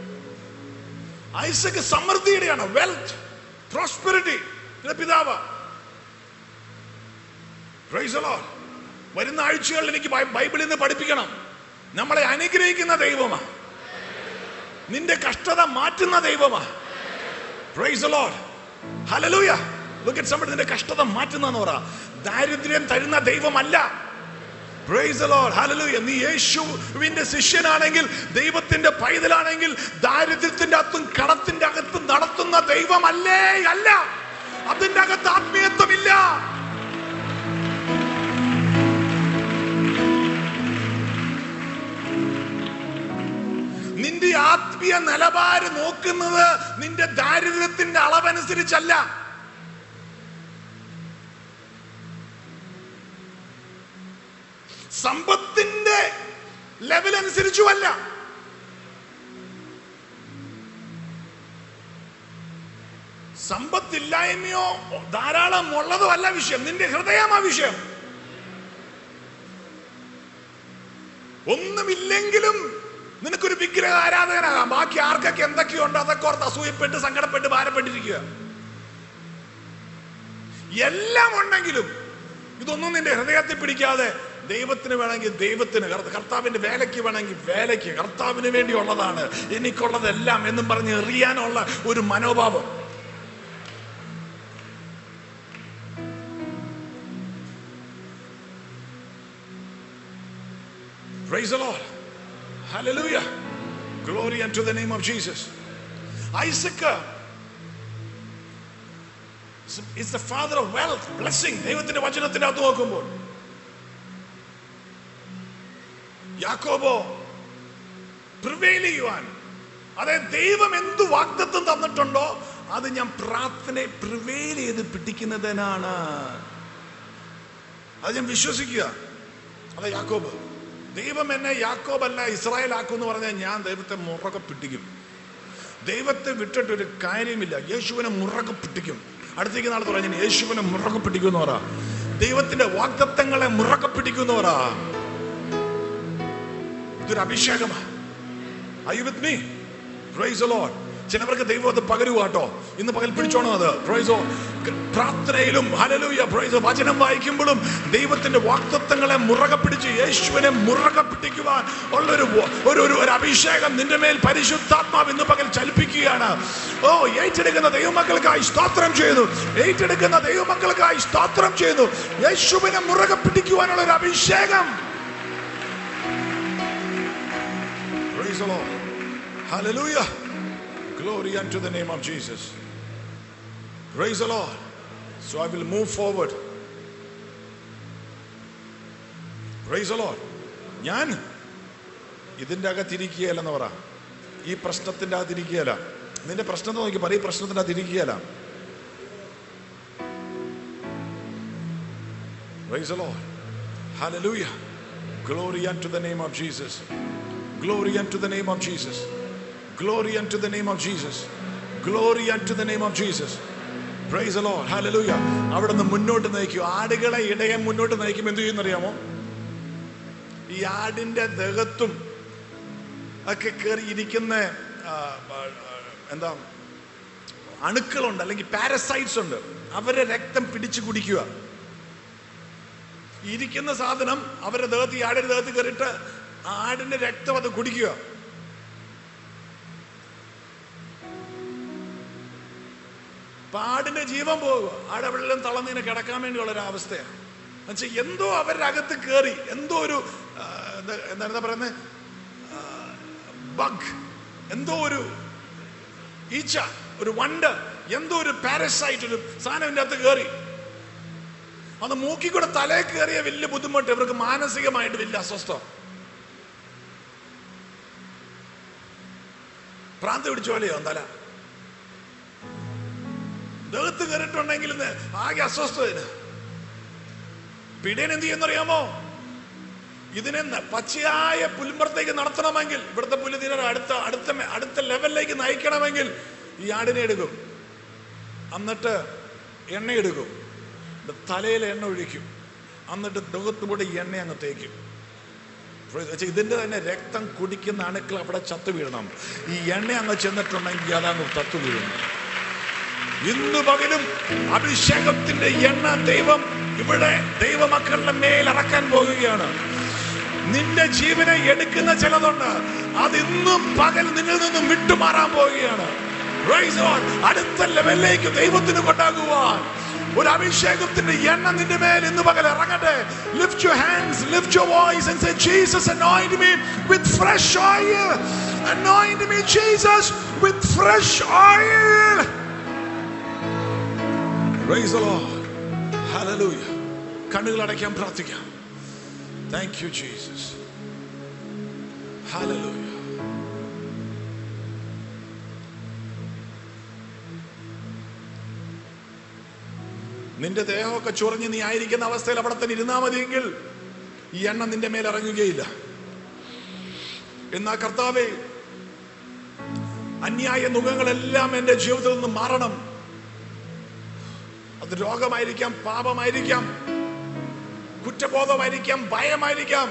ഐസക് സമൃദ്ധിയുടെയാണ് വെൽത്ത് പ്രോസ്പെരിറ്റി പിതാവ് Praise the Lord. വരുന്ന ആഴ്ചകളിൽ എനിക്ക് ബൈ- ബൈബിളിൽ നിന്ന് പഠിപ്പിക്കണം നമ്മളെ അനുഗ്രഹിക്കുന്ന ദൈവമാണ് നിന്റെ കഷ്ടത മാറ്റുന്ന ദൈവമാണ് praise lord hallelujah look at somebody നിന്റെ കഷ്ടത മാറ്റുന്ന പറ ദാരിദ്ര്യം തരുന്ന ദൈവമല്ല പ്രൈസ് ലോഡ് ഹലലൂയ നീ യേശുവിന്റെ ശിഷ്യനാണെങ്കിൽ ദൈവത്തിന്റെ പൈതലാണെങ്കിൽ ദാരിദ്ര്യത്തിന്റെ അകത്തും കടത്തിന്റെ അകത്തും നടത്തുന്ന ദൈവമല്ലേ അല്ല അതിന്റെ അകത്ത് ആത്മീയത്വമില്ല നിന്റെ ആത്മീയ നിലവാര് നോക്കുന്നത് നിന്റെ ദാരിദ്ര്യത്തിന്റെ അളവനുസരിച്ചല്ല സമ്പത്തിന്റെ ലെവൽ അനുസരിച്ചുമല്ല സമ്പത്തില്ലായ്മയോ ധാരാളം ഉള്ളതോ അല്ല വിഷയം നിന്റെ ഹൃദയമാ വിഷയം ഒന്നുമില്ലെങ്കിലും നിനക്കൊരു വിഗ്രഹ ആരാധകനാകാം ബാക്കി ആർക്കൊക്കെ എന്തൊക്കെയുണ്ട് അതൊക്കെ ഓർത്ത് അസൂയപ്പെട്ട് സങ്കടപ്പെട്ട് ഭാരപ്പെട്ടിരിക്കുക എല്ലാം ഉണ്ടെങ്കിലും ഇതൊന്നും നിന്റെ ഹൃദയത്തിൽ പിടിക്കാതെ ദൈവത്തിന് വേണമെങ്കിൽ ദൈവത്തിന് കർത്ത- കർത്താവിന്റെ വേലയ്ക്ക് വേണമെങ്കിൽ വേലയ്ക്ക് കർത്താവിന് വേണ്ടിയുള്ളതാണ് എനിക്കുള്ളതെല്ലാം എന്നും പറഞ്ഞ് എറിയാനുള്ള ഒരു മനോഭാവം Praise the Lord. Hallelujah. Glory unto the name of Jesus. Isaac uh, is the father of wealth, blessing. ദൈവത്തിന്റെ വചനത്തിന്റെ അകത്ത് നോക്കുമ്പോൾ യാക്കോബോ പ്രിവെയിൽ ചെയ്യുവാൻ അതായത് ദൈവം എന്ത് വാഗ്ദത്വം തന്നിട്ടുണ്ടോ അത് ഞാൻ പ്രാർത്ഥനയെ പ്രിവെയിൽ ചെയ്ത് പിടിക്കുന്നതിനാണ് അത് ഞാൻ വിശ്വസിക്കുക അതെ യാക്കോബ് ദൈവം എന്നെ യാക്കോബല്ല ഇസ്രായേൽ ആക്കും എന്ന് പറഞ്ഞാൽ ഞാൻ ദൈവത്തെ മുറക്കെ പിടിക്കും ദൈവത്തെ വിട്ടിട്ട് ഒരു കാര്യമില്ല യേശുവിനെ മുറക്കെ പിടിക്കും അടുത്തേക്ക് നാളെ പറഞ്ഞു യേശുവിനെ മുറക്കെ പിടിക്കും എന്ന് പറ ദൈവത്തിന്റെ വാഗ്ദത്തങ്ങളെ മുറക്കെ പിടിക്കും എന്ന് പറ ഇതൊരു അഭിഷേകമാണ് Are you with me? Praise the Lord. ചിലവർക്ക് ദൈവം അത് പകരുവാട്ടോ ഇന്ന് പകൽ പിടിച്ചോണം അത് പ്രൈസോ പ്രാർത്ഥനയിലും ഹലലൂയ പ്രൈസോ വചനം വായിക്കുമ്പോഴും ദൈവത്തിന്റെ വാക്തത്വങ്ങളെ മുറകെ പിടിച്ച് യേശുവിനെ മുറകെ പിടിക്കുവാൻ ഉള്ളൊരു വ- ഒരു ഒരു ഒരു അഭിഷേകം നിന്റെ മേൽ പരിശുദ്ധാത്മാവ് ഇന്ന് പകൽ ചലിപ്പിക്കുകയാണ് ഓ ഏറ്റെടുക്കുന്ന ദൈവമക്കൾക്കായി സ്തോത്രം ചെയ്യുന്നു ഏറ്റെടുക്കുന്ന ദൈവമക്കൾക്കായി സ്തോത്രം ചെയ്യുന്നു യേശുവിനെ മുറകെ പിടിക്കുവാനുള്ള ഒരു അഭിഷേകം Praise the Lord. Hallelujah. Glory unto the name of Jesus. Praise the Lord. So I will move forward. Praise the Lord. ഞാൻ ഇതിൻ്റെ അകത്തിരിക്കുകയല്ലെന്ന് പറ ഈ പ്രശ്നത്തിൻ്റെ അകത്തിരിക്കുകയല്ല നിന്റെ പ്രശ്നത്തെ നോക്കി പറ ഈ പ്രശ്നത്തിൻ്റെ അകത്തിരിക്കുകയല്ല Praise the Lord. Hallelujah. Glory unto the name of Jesus. Glory unto the name of Jesus. Glory unto the name of Jesus. Glory unto the name of Jesus. Praise the Lord. Hallelujah. അവിടെ നിന്ന് മുന്നോട്ട് നയിക്കും ആടുകളെ ഇടയൻ മുന്നോട്ട് നയിക്കും എന്ത് ചെയ്യുന്നറിയാമോ ഈ ആടിന്റെ ദഹത്തും ഒക്കെ കയറി ഇരിക്കുന്ന ആ, ആ, എന്താ അണുക്കളുണ്ട് അല്ലെങ്കിൽ പാരസൈറ്റ്സ് ഉണ്ട് അവരെ രക്തം പിടിച്ചു കുടിക്കുക ഇരിക്കുന്ന സാധനം അവരുടെ ദേഹത്ത് ഈ ആടിന്റെ ദേഹത്ത് കയറിയിട്ട് ആടിന്റെ രക്തം അത് കുടിക്കുക അപ്പൊ ആടിന്റെ ജീവൻ പോകുക ആട് എവിടെല്ലാം തളർന്നിങ്ങനെ കിടക്കാൻ വേണ്ടിയുള്ള ഒരു അവസ്ഥയാണ് എന്നുവെച്ചാൽ എന്തോ അവരുടെ അകത്ത് കയറി എന്തോ ഒരു ആ, എന്താ എന്താ എന്താ പറയുന്നത് ബഗ് എന്തോ ഒരു ഈച്ച ഒരു വണ്ട് എന്തോ ഒരു പാരസൈറ്റ് ഒരു സാധനം ഇതിൻ്റെ അകത്ത് കയറി അത് മൂക്കി കൂടെ തലയിൽ കയറിയ വലിയ ബുദ്ധിമുട്ട് ഇവർക്ക് മാനസികമായിട്ട് വലിയ അസ്വസ്ഥം ഭ്രാന്ത് പിടിച്ച പോലെയോ തല ദേഹത്ത് കയറിയിട്ടുണ്ടെങ്കിൽ ഇന്ന് ആകെ അസ്വസ്ഥതന് പിടിയൻ എന്ത് ചെയ്യുന്നറിയാമോ ഇതിനെ ന- പച്ചയായ പുൽമ്പുറത്തേക്ക് നടത്തണമെങ്കിൽ ഇവിടുത്തെ പുല്ല് തീരെ അടുത്ത അടുത്ത മെ- അടുത്ത ലെവലിലേക്ക് നയിക്കണമെങ്കിൽ ഈ ആടിനെ എടുക്കും എന്നിട്ട് എണ്ണ എടുക്കും ഇത് തലയിൽ എണ്ണ ഒഴിക്കും എന്നിട്ട് ദുഃഖത്തുകൂടെ ഈ എണ്ണ അങ്ങ് തേക്കും Praise the- ഇതിന്റെ തന്നെ രക്തം കുടിക്കുന്ന അണുക്കൾ അവിടെ ചത്തു വീഴണം ഈ എണ്ണ അങ്ങ് ചെന്നിട്ടുണ്ടെങ്കിൽ അതങ്ങ് തത്തു വീഴുന്നു ഇന്ന് പകലും അഭിഷേകത്തിന്റെ എണ്ണ ദൈവം ഇവിടെ ദൈവമക്കളുടെ മേൽ ഇറക്കാൻ പോകുകയാണ് നിന്റെ ജീവനെ എടുക്കുന്ന ചിലതുണ്ട് അത് ഇന്നും പകൽ നിന്നിൽ നിന്നും വിട്ടുമാറാൻ പോവുകയാണ് Praise the Lord. അടുത്ത ലെവലിലേക്ക് ദൈവത്തിന് കൊണ്ടാകുവാൻ ഒരു അഭിഷേകത്തിന്റെ എണ്ണ നിന്റെ മേൽ ഇന്ന് പകൽ ഇറങ്ങട്ടെ lift your hands lift your voice and say Jesus anoint me with fresh oil anoint me Jesus with fresh oil Praise the Lord. Hallelujah. കണ്ണുകൾ അടയ്ക്കാൻ പ്രാർത്ഥിക്കാം താങ്ക് യു ജീസസ് Hallelujah. നിന്റെ ദേഹമൊക്കെ ചൊറിഞ്ഞ് നീ ആയിരിക്കുന്ന അവസ്ഥയിൽ അവിടെ തന്നെ ഇരുന്നാ മതിയെങ്കിൽ ഈ എണ്ണ നിന്റെ മേൽ ഇറങ്ങുകയില്ല എന്നാ കർത്താവേ അന്യായ മുഖങ്ങളെല്ലാം എൻ്റെ ജീവിതത്തിൽ നിന്ന് മാറണം അത് രോഗമായിരിക്കാം പാപമായിരിക്കാം കുറ്റബോധമായിരിക്കാം ഭയമായിരിക്കാം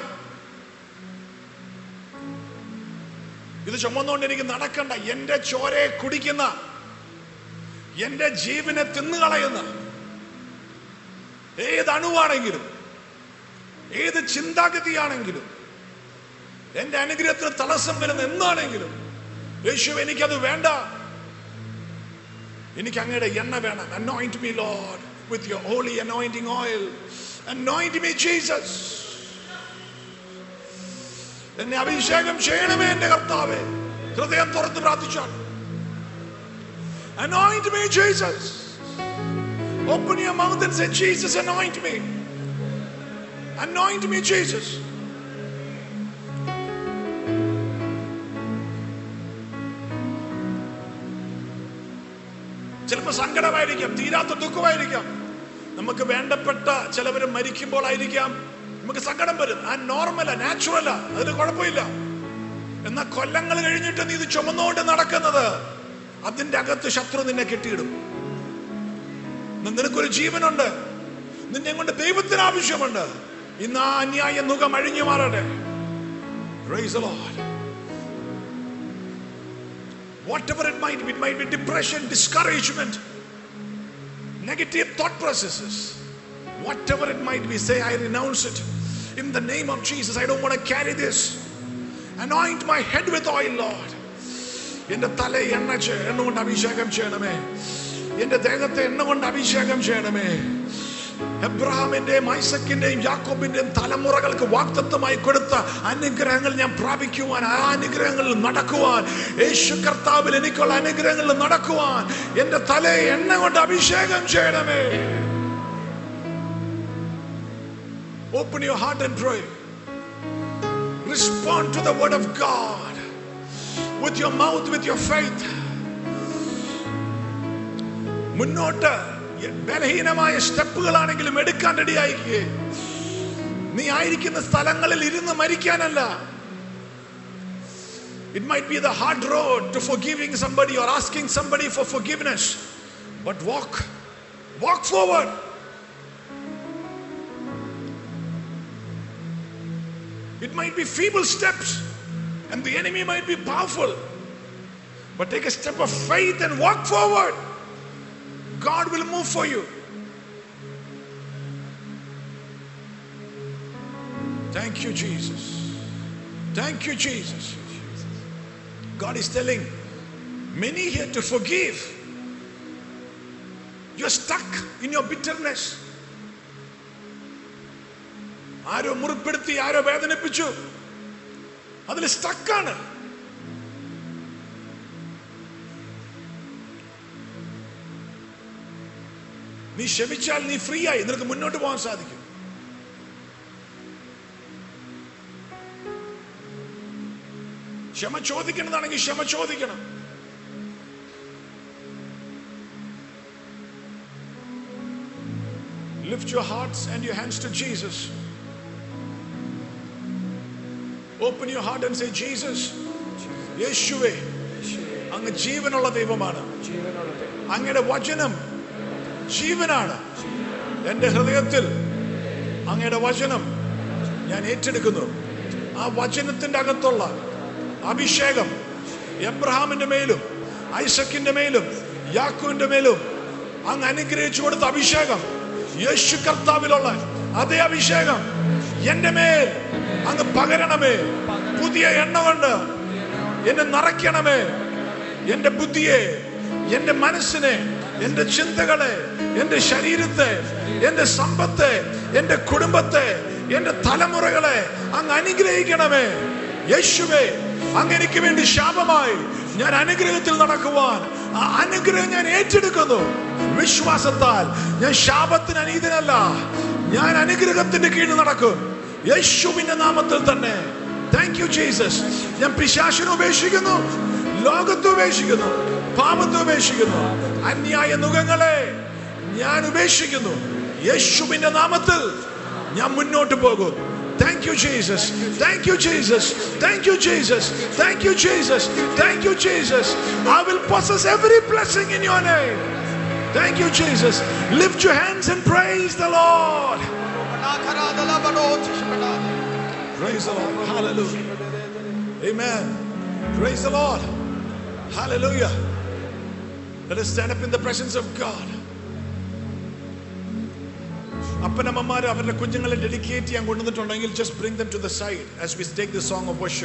ഇത് ചുമന്നുകൊണ്ട് എനിക്ക് നടക്കണ്ട എന്റെ ചോരയെ കുടിക്കുന്ന എന്റെ ജീവനെ തിന്നുകളയുന്ന ഏത് അണുവാണെങ്കിലും ഏത് ചിന്താഗതിയാണെങ്കിലും എന്റെ അനുഗ്രഹത്തിന് തടസ്സം വരുന്ന എന്താണെങ്കിലും യേശു എനിക്കത് വേണ്ട എനിക്ക് അങ്ങയുടെ എണ്ണ വേണം anoint me lord with your holy anointing oil anoint me jesus എന്നെ അഭിഷേകം ചെയ്യണമേ എന്റെ കർത്താവേ ഹൃദയം തുറന്ന് പ്രാർത്ഥിച്ചാൽ anoint me jesus open your mouth and say jesus anoint me anoint me jesus ചിലപ്പോൾ സങ്കടമായിരിക്കാം തീരാത്ത ദുഃഖമായിരിക്കാം നമുക്ക് വേണ്ടപ്പെട്ട ചിലവർ മരിക്കുമ്പോൾ ആയിരിക്കാം നമുക്ക് സങ്കടം വരും ആ നോർമലാ നാച്ചുറലാ അതിന് കുഴപ്പമില്ല എന്നാൽ കൊല്ലങ്ങൾ കഴിഞ്ഞിട്ട് നീ ഇത് ചുമന്നുകൊണ്ട് നടക്കുന്നത് അതിന്റെ അകത്ത് ശത്രു നിന്നെ കെട്ടിയിടും നി- നിനക്കൊരു ജീവനുണ്ട് നിന്നെ കൊണ്ട് ദൈവത്തിന് ആവശ്യമുണ്ട് ഇന്ന് ആ അന്യായ മുഖം അഴിഞ്ഞു മാറട്ടെ Praise the Lord. whatever it might be, it might be depression, discouragement, negative thought processes, whatever it might be, say, I renounce it. In the name of Jesus, I don't want to carry this. Anoint my head with oil, Lord. എന്റെ തല എണ്ണ ചെ- എണ്ണ കൊണ്ട് അഭിഷേകം ചെയ്യണമേ എന്റെ ദേഹത്തെ എണ്ണ കൊണ്ട് അഭിഷേകം ചെയ്യണമേ എബ്രഹാമിന്റെയും ഐസക്കിന്റെയും യാക്കോബിന്റെയും തലമുറകൾക്ക് വാക്തത്വമായി കൊടുത്ത അനുഗ്രഹങ്ങൾ ഞാൻ പ്രാപിക്കുവാൻ ആ അനുഗ്രഹങ്ങളിൽ നടക്കുവാൻ യേശു കർത്താവിൽ എനിക്കുള്ള അനുഗ്രഹങ്ങളിൽ നടക്കുവാൻ എന്റെ തലയെ എണ്ണ കൊണ്ട് അഭിഷേകം ചെയ്യണമേ Open your heart and pray. Respond to the word of God with your mouth, with your faith. മുന്നോട്ട് ബലഹീനമായ സ്റ്റെപ്പുകളാണെങ്കിലും എടുക്കാൻ റെഡിയായിക്കേ നീ ആയിരിക്കുന്ന സ്ഥലങ്ങളിൽ ഇരുന്ന് മരിക്കാനല്ല It might be the hard road to forgiving somebody or asking somebody for forgiveness. But walk, walk forward. It might be feeble steps, and the enemy might be powerful. But take a step of faith and walk forward. God will move for you. Thank you, Jesus. Thank you, Jesus. God is telling many here to forgive. You're stuck in your bitterness. ആരോ മുറിപ്പെടുത്തി ആരോ വേദനിപ്പിച്ചു അതിൽ സ്റ്റക്കാണ് നീ ക്ഷമിച്ചാൽ നീ free ആയി നിനക്ക് മുന്നോട്ട് പോകാൻ സാധിക്കും ക്ഷമ ചോദിക്കണതാണെങ്കിൽ ക്ഷമ ചോദിക്കണം Lift your hearts and your hands to Jesus. Open your heart and say, Jesus, യേശുവേ അങ്ങ് ജീവനുള്ള ദൈവമാണ് അങ്ങയുടെ വചനം ജീവനാണ് എൻ്റെ ഹൃദയത്തിൽ അങ്ങയുടെ വചനം ഞാൻ ഏറ്റെടുക്കുന്നു ആ വചനത്തിന്റെ അകത്തുള്ള അഭിഷേകം എബ്രഹാമിന്റെ മേലും ഐസക്കിന്റെ മേലും യാക്കുവിന്റെ മേലും അങ്ങ് അനുഗ്രഹിച്ചു കൊടുത്ത അഭിഷേകം യേശു കർത്താവിലുള്ള അതേ അഭിഷേകം എന്റെ മേൽ അങ്ങ് പകരണമേ പുതിയ എണ്ണ കൊണ്ട് എന്നെ നിറയ്ക്കണമേ എന്റെ ബുദ്ധിയെ എന്റെ മനസ്സിനെ എന്റെ ചിന്തകളെ എന്റെ ശരീരത്തെ എന്റെ സമ്പത്തെ എന്റെ കുടുംബത്തെ എന്റെ തലമുറകളെ അങ്ങ് അനുഗ്രഹിക്കണമേ യേശുവേ അങ്ങ് എനിക്ക് വേണ്ടി ശാപമായി ഞാൻ അനുഗ്രഹത്തിൽ നടക്കുവാൻ ആ അനുഗ്രഹം ഞാൻ ഏറ്റെടുക്കുന്നു വിശ്വാസത്താൽ ഞാൻ ശാപത്തിന് അനീതനല്ല ഞാൻ അനുഗ്രഹത്തിന്റെ കീഴിൽ നടക്കും യേശുവിന്റെ നാമത്തിൽ തന്നെ താങ്ക് യു ജീസസ് ഞാൻ പിശാശിനെ ഉപേക്ഷിക്കുന്നു ലോകത്തെ ഉപേക്ഷിക്കുന്നു പാപത്തെ ഉപേക്ഷിക്കുന്നു അന്യായ നുഖങ്ങളെ ഞാൻ ഉപേക്ഷിക്കുന്നു യേശുവിന്റെ നാമത്തിൽ ഞാൻ മുന്നോട്ട് പോകും Thank you, Jesus. Thank you, Jesus. Thank you, Jesus. Thank you, Jesus. Thank you, Jesus. I will possess every blessing in your name. Thank you, Jesus. Lift your hands and praise the Lord. Praise the Lord. Hallelujah. Amen. Praise the Lord. Hallelujah. Let us stand up in the presence of God. അപ്പനമ്മമാർ അവരുടെ കുഞ്ഞുങ്ങളെ dedicate ചെയ്യാൻ കൊണ്ടുവന്നിട്ടുണ്ടെങ്കിൽ just bring them to the side as we take the song of worship